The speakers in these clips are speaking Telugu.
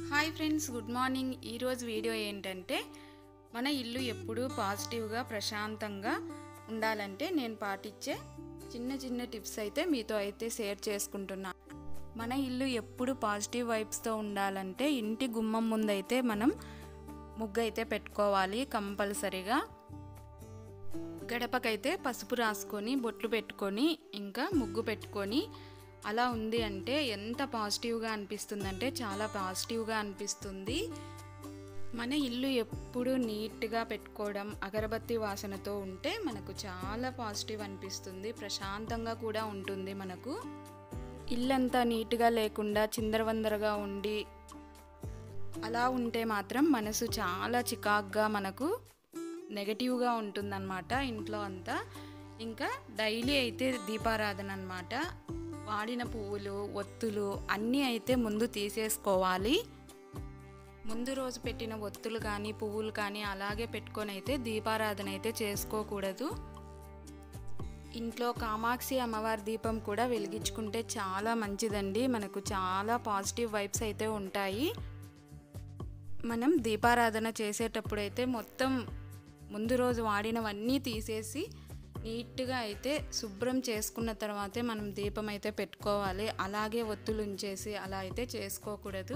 హాయ్ ఫ్రెండ్స్ గుడ్ మార్నింగ్ ఈరోజు వీడియో ఏంటంటే మన ఇల్లు ఎప్పుడూ పాజిటివ్గా ప్రశాంతంగా ఉండాలంటే నేను పాటించే చిన్న చిన్న టిప్స్ అయితే మీతో అయితే షేర్ చేసుకుంటున్నా మన ఇల్లు ఎప్పుడు పాజిటివ్ వైబ్స్తో ఉండాలంటే ఇంటి గుమ్మం ముందైతే మనం ముగ్గు అయితే పెట్టుకోవాలి కంపల్సరీగా గడపకైతే పసుపు రాసుకొని బొట్లు పెట్టుకొని ఇంకా ముగ్గు పెట్టుకొని అలా ఉంది అంటే ఎంత పాజిటివ్గా అనిపిస్తుందంటే చాలా పాజిటివ్గా అనిపిస్తుంది మన ఇల్లు ఎప్పుడు నీట్గా పెట్టుకోవడం అగరబత్తి వాసనతో ఉంటే మనకు చాలా పాజిటివ్ అనిపిస్తుంది ప్రశాంతంగా కూడా ఉంటుంది మనకు ఇల్లంతా నీట్గా లేకుండా చిందరవందరగా ఉండి అలా ఉంటే మాత్రం మనసు చాలా చికాగ్గా మనకు నెగటివ్గా ఉంటుందన్నమాట ఇంట్లో అంతా ఇంకా డైలీ అయితే దీపారాధన అనమాట వాడిన పువ్వులు ఒత్తులు అన్నీ అయితే ముందు తీసేసుకోవాలి ముందు రోజు పెట్టిన ఒత్తులు కానీ పువ్వులు కానీ అలాగే పెట్టుకొని అయితే దీపారాధన అయితే చేసుకోకూడదు ఇంట్లో కామాక్షి అమ్మవారి దీపం కూడా వెలిగించుకుంటే చాలా మంచిదండి మనకు చాలా పాజిటివ్ వైబ్స్ అయితే ఉంటాయి మనం దీపారాధన చేసేటప్పుడు అయితే మొత్తం ముందు రోజు వాడినవన్నీ తీసేసి నీట్గా అయితే శుభ్రం చేసుకున్న తర్వాతే మనం దీపం అయితే పెట్టుకోవాలి అలాగే ఒత్తులు ఉంచేసి అలా అయితే చేసుకోకూడదు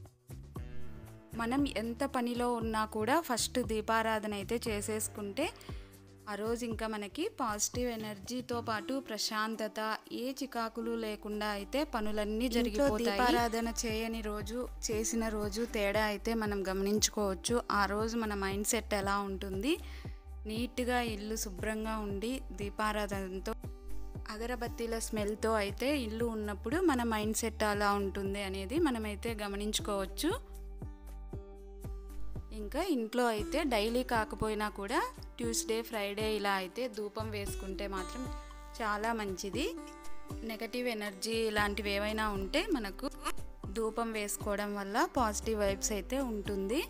మనం ఎంత పనిలో ఉన్నా కూడా ఫస్ట్ దీపారాధన అయితే చేసేసుకుంటే ఆ రోజు ఇంకా మనకి పాజిటివ్ ఎనర్జీతో పాటు ప్రశాంతత ఏ చికాకులు లేకుండా అయితే పనులన్నీ జరిగిపోతాయి దీపారాధన చేయని రోజు చేసిన రోజు తేడా అయితే మనం గమనించుకోవచ్చు ఆ రోజు మన మైండ్ సెట్ ఎలా ఉంటుంది నీట్గా ఇల్లు శుభ్రంగా ఉండి దీపారాధనతో అగరబత్తీల స్మెల్తో అయితే ఇల్లు ఉన్నప్పుడు మన మైండ్ సెట్ అలా ఉంటుంది అనేది మనమైతే గమనించుకోవచ్చు ఇంకా ఇంట్లో అయితే డైలీ కాకపోయినా కూడా ట్యూస్డే ఫ్రైడే ఇలా అయితే ధూపం వేసుకుంటే మాత్రం చాలా మంచిది నెగటివ్ ఎనర్జీ ఇలాంటివి ఏవైనా ఉంటే మనకు ధూపం వేసుకోవడం వల్ల పాజిటివ్ వైబ్స్ అయితే ఉంటుంది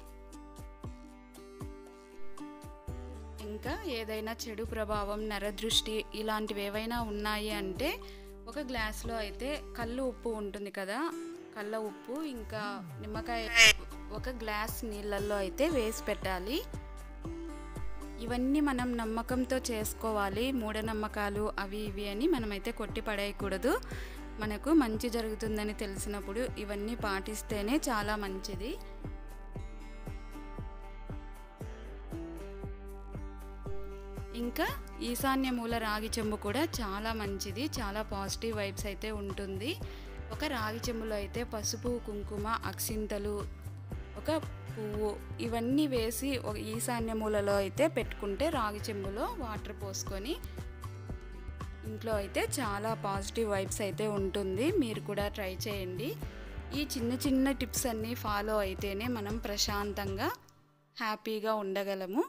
ఇంకా ఏదైనా చెడు ప్రభావం నరదృష్టి ఇలాంటివి ఏవైనా ఉన్నాయి అంటే ఒక గ్లాస్లో అయితే కళ్ళు ఉప్పు ఉంటుంది కదా కళ్ళ ఉప్పు ఇంకా నిమ్మకాయ ఒక గ్లాస్ నీళ్ళల్లో అయితే వేసి పెట్టాలి ఇవన్నీ మనం నమ్మకంతో చేసుకోవాలి మూఢనమ్మకాలు అవి ఇవి అని మనమైతే కొట్టి పడేయకూడదు మనకు మంచి జరుగుతుందని తెలిసినప్పుడు ఇవన్నీ పాటిస్తేనే చాలా మంచిది ఇంకా ఈశాన్య మూల రాగి చెంబు కూడా చాలా మంచిది చాలా పాజిటివ్ వైబ్స్ అయితే ఉంటుంది ఒక రాగి చెంబులో అయితే పసుపు కుంకుమ అక్షింతలు ఒక పువ్వు ఇవన్నీ వేసి ఒక ఈశాన్య మూలలో అయితే పెట్టుకుంటే రాగి చెంబులో వాటర్ పోసుకొని ఇంట్లో అయితే చాలా పాజిటివ్ వైబ్స్ అయితే ఉంటుంది మీరు కూడా ట్రై చేయండి ఈ చిన్న చిన్న టిప్స్ అన్నీ ఫాలో అయితేనే మనం ప్రశాంతంగా హ్యాపీగా ఉండగలము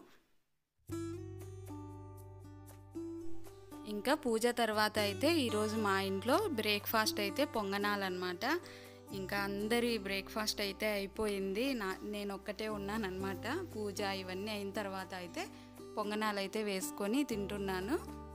ఇంకా పూజ తర్వాత అయితే ఈరోజు మా ఇంట్లో బ్రేక్ఫాస్ట్ అయితే పొంగనాలన్నమాట ఇంకా అందరి బ్రేక్ఫాస్ట్ అయితే అయిపోయింది నా నేను ఒక్కటే ఉన్నానన్నమాట పూజ ఇవన్నీ అయిన తర్వాత అయితే పొంగనాలు అయితే వేసుకొని తింటున్నాను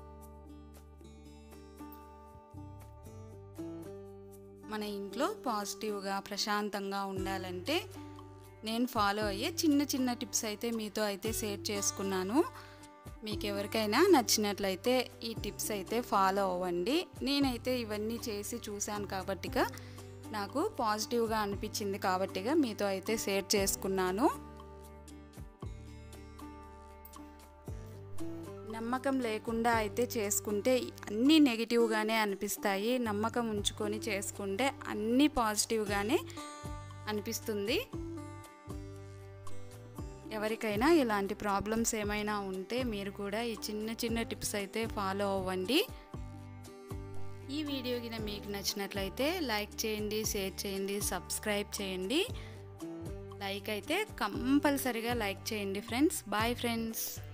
మన ఇంట్లో పాజిటివ్గా ప్రశాంతంగా ఉండాలంటే నేను ఫాలో అయ్యే చిన్న చిన్న టిప్స్ అయితే మీతో అయితే షేర్ చేసుకున్నాను మీకు ఎవరికైనా నచ్చినట్లయితే ఈ టిప్స్ అయితే ఫాలో అవ్వండి నేనైతే ఇవన్నీ చేసి చూశాను కాబట్టిగా నాకు పాజిటివ్గా అనిపించింది కాబట్టిగా మీతో అయితే షేర్ చేసుకున్నాను నమ్మకం లేకుండా అయితే చేసుకుంటే అన్నీ నెగిటివ్గానే అనిపిస్తాయి నమ్మకం ఉంచుకొని చేసుకుంటే అన్నీ పాజిటివ్గానే అనిపిస్తుంది ఎవరికైనా ఇలాంటి ప్రాబ్లమ్స్ ఏమైనా ఉంటే మీరు కూడా ఈ చిన్న చిన్న టిప్స్ అయితే ఫాలో అవ్వండి ఈ వీడియో కింద మీకు నచ్చినట్లయితే లైక్ చేయండి షేర్ చేయండి సబ్స్క్రైబ్ చేయండి లైక్ అయితే కంపల్సరీగా లైక్ చేయండి ఫ్రెండ్స్ బాయ్ ఫ్రెండ్స్